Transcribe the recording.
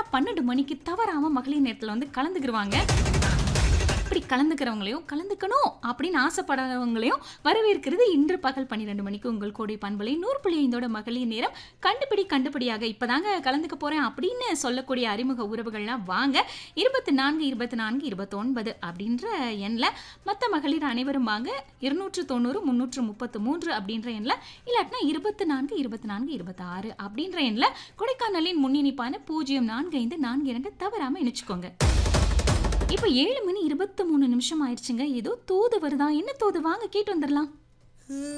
பன்னெண்டு மணிக்கு தவறாம மகளிர் நேரத்தில் வந்து கலந்துக்கிருவாங்க அப்படி கலந்துக்கிறவங்களையும் கலந்துக்கணும் அப்படின்னு ஆசைப்படுறவங்களையும் வரவேற்கிறது இன்று பகல் பன்னிரெண்டு மணிக்கு உங்கள் கோடை பண்பலை நூறு புள்ளி ஐந்தோட மகளிர் நேரம் கண்டுபிடி கண்டுபிடியாக இப்போதாங்க கலந்துக்க போகிறேன் அப்படின்னு சொல்லக்கூடிய அறிமுக உறவுகள்லாம் வாங்க இருபத்தி நான்கு இருபத்தி நான்கு இருபத்தொன்பது அப்படின்ற எண்ணில் மற்ற மகளிர் அனைவரும் வாங்க இருநூற்று தொண்ணூறு முந்நூற்று முப்பத்து மூன்று அப்படின்ற எண்ணில் இல்லாட்டினா இருபத்தி நான்கு இருபத்தி நான்கு இருபத்தாறு அப்படின்ற எண்ணில் கொடைக்கானலின் முன்னிணைப்பான பூஜ்ஜியம் நான்கு ஐந்து நான்கு இரண்டு தவறாமல் இணைச்சுக்கோங்க இப்போ ஏழு மணி இருபத்தி மூணு நிமிஷம் ஆயிடுச்சுங்க ஏதோ தூது வருதா என்ன தூது வாங்க கேட்டு வந்துடலாம்